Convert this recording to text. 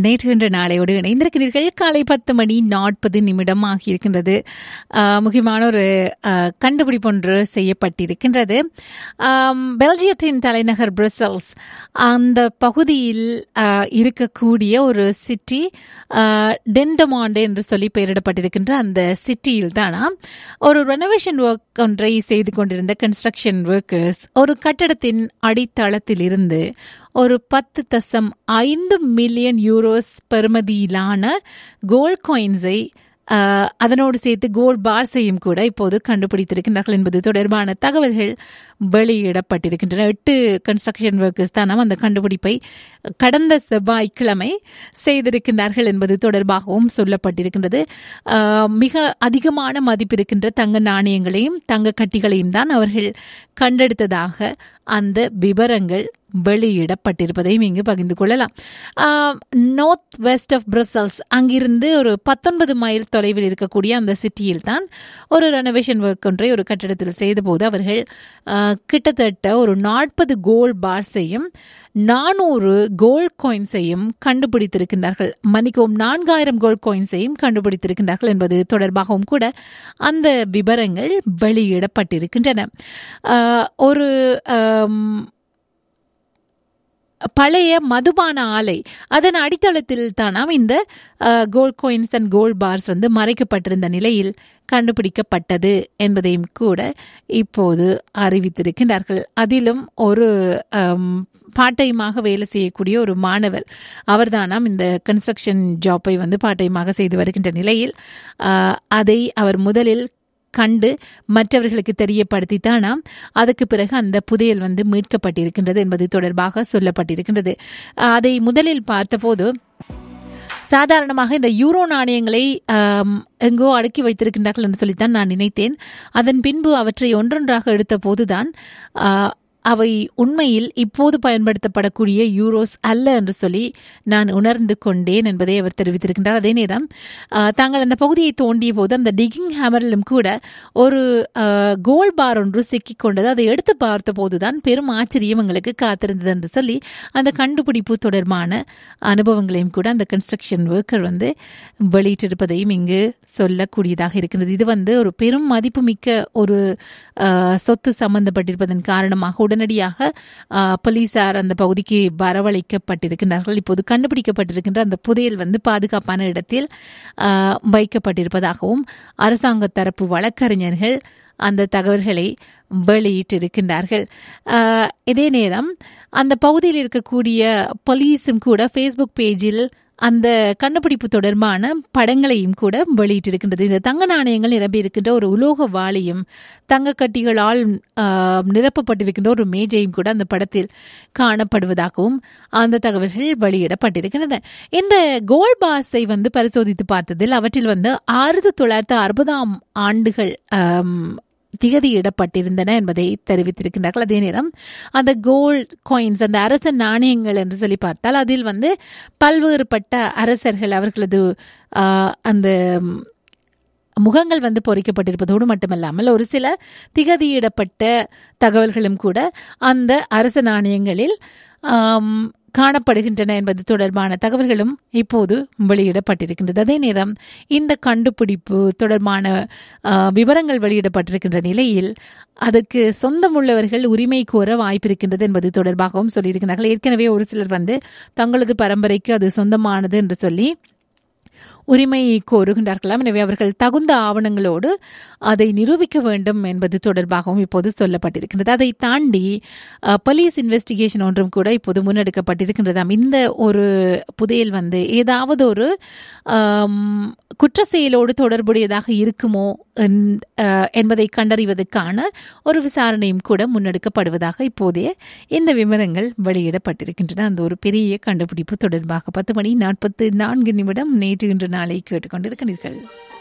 நேற்று என்ற நாளையோடு இணைந்திருக்கிறீர்கள் காலை பத்து மணி நாற்பது நிமிடம் ஆகியிருக்கின்றது ஆஹ், முக்கியமான ஒரு ஆஹ், கண்டுபிடிப்பொன்று செய்யப்பட்டிருக்கின்றது ஆம், பெல்ஜியத்தின் தலைநகர் பிரசல்ஸ் அந்த பகுதியில் ஆஹ், இருக்கக்கூடிய ஒரு சிட்டி டென்டமாண்டே என்று சொல்லி பெயரிடப்பட்டிருக்கின்ற அந்த சிட்டியில் தானா ஒரு ரெனோவேஷன் ஒர்க் ஒன்றை செய்து கொண்டிருந்த கன்ஸ்ட்ரக்ஷன் ஒர்க்கர்ஸ் ஒரு கட்டடத்தின் அடித்தளத்தில் இருந்து ஒரு பத்து தசம் ஐந்து மில்லியன் யூரோஸ் பெறுமதியிலான கோல்ட் காயின்ஸை ஆஹ், அதனோடு சேர்த்து கோல்ட் பார்ஸையும் கூட இப்போது கண்டுபிடித்திருக்கின்றார்கள் என்பது தொடர்பான தகவல்கள் வெளியிடப்பட்டிருக்கின்றன எட்டு கன்ஸ்ட்ரக்ஷன் ஒர்க்கர்ஸ் தான் நாம் அந்த கண்டுபிடிப்பை கடந்த செவ்வாய்க்கிழமை செய்திருக்கின்றார்கள் என்பது தொடர்பாகவும் சொல்லப்பட்டிருக்கின்றது ஆஹ், மிக அதிகமான மதிப்பு இருக்கின்ற தங்க நாணயங்களையும் தங்க கட்டிகளையும் தான் அவர்கள் கண்டெடுத்ததாக அந்த விவரங்கள் வெளியிடப்பட்டிருப்பதையும் இங்கு பகிர்ந்து கொள்ளலாம் நார்த் வெஸ்ட் ஆஃப் பிரசல்ஸ் அங்கிருந்து ஒரு பத்தொன்பது மைல் தொலைவில் இருக்கக்கூடிய அந்த சிட்டியில் தான் ஒரு ரெனோவேஷன் ஒர்க் ஒன்றை ஒரு கட்டிடத்தில் செய்தபோது அவர்கள் ஆஹ், கிட்டத்தட்ட ஒரு நாற்பது கோல்ட் பார்ஸையும் நானூறு கோல்ட் காயின்ஸையும் கண்டுபிடித்திருக்கின்றார்கள் மன்னிக்கவும் நான்காயிரம் கோல்ட் காயின்ஸையும் கண்டுபிடித்திருக்கின்றார்கள் என்பது தொடர்பாகவும் கூட அந்த விவரங்கள் வெளியிடப்பட்டிருக்கின்றன ஆஹ், ஒரு ஆம், பழைய மதுபான ஆலை அதன் அடித்தளத்தில் தானாம் இந்த gold coins and gold bars வந்து மறைக்கப்பட்டிருந்த நிலையில் கண்டுபிடிக்கப்பட்டது என்பதையும் கூட இப்போது அறிவித்திருக்கின்றார்கள் அதிலும் ஒரு பாட்டைமாக வேலை செய்யக்கூடிய ஒரு மாணவர் அவர்தானாம் இந்த கன்ஸ்ட்ரக்ஷன் ஜாப்பை வந்து பாட்டைமாக செய்து வருகின்ற நிலையில் ஆஹ், அதை அவர் முதலில் கண்டு மற்றவர்களுக்கு தெரியப்படுத்தித்தானாம் அதுக்கு பிறகு அந்த புதையல் வந்து மீட்கப்பட்டிருக்கின்றது என்பது தொடர்பாக சொல்லப்பட்டிருக்கின்றது அஹ் அதை முதலில் பார்த்தபோது சாதாரணமாக இந்த யூரோ நாணயங்களை ஆம், எங்கோ அடுக்கி வைத்திருக்கின்றார்கள் என்று சொல்லித்தான் நான் நினைத்தேன் அதன் பின்பு அவற்றை ஒன்றொன்றாக எடுத்த போதுதான் ஆ, அவை உண்மையில் இப்போது பயன்படுத்தப்படக்கூடிய யூரோஸ் அல்ல என்று சொல்லி நான் உணர்ந்து கொண்டேன் என்பதை அவர் தெரிவித்திருக்கின்றார் அதே நேரம் ஆ, தாங்கள் அந்த பகுதியை தோண்டிய போது அந்த டிகிங் ஹேமரிலும் கூட ஒரு கோல் பார் ஒன்று சிக்கிக் கொண்டது அதை எடுத்து பார்த்த போதுதான் பெரும் ஆச்சரியம் எங்களுக்கு காத்திருந்தது என்று சொல்லி அந்த கண்டுபிடிப்பு தொடர்பான அனுபவங்களையும் கூட அந்த கன்ஸ்ட்ரக்ஷன் ஒர்க்கர் வந்து வெளியிட்டிருப்பதையும் இங்கு சொல்லக்கூடியதாக இருக்கின்றது இது வந்து ஒரு பெரும் மதிப்புமிக்க ஒரு ஆஹ், சொத்து சம்பந்தப்பட்டிருப்பதன் காரணமாக உடனடியாக ஆஹ், போலீசார் அந்த பகுதிக்கு வரவழைக்கப்பட்டிருக்கின்றார்கள் இப்போது கண்டுபிடிக்கப்பட்டிருக்கின்ற அந்த புதையல் வந்து பாதுகாப்பான இடத்தில் ஆஹ், வைக்கப்பட்டிருப்பதாகவும் அரசாங்க தரப்பு வழக்கறிஞர்கள் அந்த தகவல்களை வெளியிட்டிருக்கின்றார்கள் ஆஹ், இதே நேரம் அந்த பகுதியில் இருக்கக்கூடிய போலீஸும் கூட ஃபேஸ்புக் பேஜில் அந்த கண்டுபிடிப்பு தொடர்பான படங்களையும் கூட வெளியிட்டிருக்கின்றது இந்த தங்க நாணயங்கள் நிரம்பி இருக்கின்ற ஒரு உலோக வாளியும் தங்க கட்டிகளால் ஆஹ், நிரப்பப்பட்டிருக்கின்ற ஒரு மேஜையும் கூட அந்த படத்தில் காணப்படுவதாகவும் அந்த தகவல்கள் வெளியிடப்பட்டிருக்கின்றன இந்த கோல்ட் பாஸை வந்து பரிசோதித்து பார்த்ததில் அவற்றில் வந்து ஆயிரத்தி தொள்ளாயிரத்தி அறுபதாம் ஆண்டுகள் ஆம், திகதியிடப்பட்டிருந்தன என்பதை தெரிவித்திருக்கின்றார்கள் அதே நேரம் அந்த கோல்ட் காயின்ஸ் அந்த அரச நாணயங்கள் என்று சொல்லி பார்த்தால் அதில் வந்து பல்வேறுபட்ட அரசர்கள் அவர்களது ஆஹ், அந்த ம், முகங்கள் வந்து பொறிக்கப்பட்டிருப்பதோடு மட்டுமல்லாமல் ஒரு சில திகதியிடப்பட்ட தகவல்களும் கூட அந்த அரச நாணயங்களில் ஆம், காணப்படுகின்றன என்பது தொடர்பான தகவல்களும் இப்போது வெளியிடப்பட்டிருக்கின்றது அதே நேரம் இந்த கண்டுபிடிப்பு தொடர்பான ஆ, விவரங்கள் வெளியிடப்பட்டிருக்கின்ற நிலையில் அதுக்கு சொந்தமுள்ளவர்கள் உரிமை கோர வாய்ப்பிருக்கின்றது என்பது தொடர்பாகவும் சொல்லியிருக்கிறார்கள் ஏற்கனவே ஒரு சிலர் வந்து தங்களது பரம்பரைக்கு அது சொந்தமானது என்று சொல்லி உரிமை கோருகின்றார்களாம் எனவே அவர்கள் தகுந்த ஆவணங்களோடு அதை நிரூபிக்க வேண்டும் என்பது தொடர்பாகவும் இப்போது சொல்லப்பட்டிருக்கின்றது அதை தாண்டி போலீஸ் இன்வெஸ்டிகேஷன் ஒன்றும் கூட இப்போது முன்னெடுக்கப்பட்டிருக்கின்றதாம் இந்த ஒரு புதையல் வந்து ஏதாவது ஒரு ஆம், குற்ற செயலோடு தொடர்புடையதாக இருக்குமோ என்- அஹ், என்பதை கண்டறிவதற்கான ஒரு விசாரணையும் கூட முன்னெடுக்கப்படுவதாக இப்போதைய இந்த விவரங்கள் வெளியிடப்பட்டிருக்கின்றன அந்த ஒரு பெரிய கண்டுபிடிப்பு தொடர்பாக பத்து மணி நாற்பத்து நான்கு நிமிடம் நேற்று இன்று நாளை கேட்டுக்கொண்டிருக்கிறீர்கள்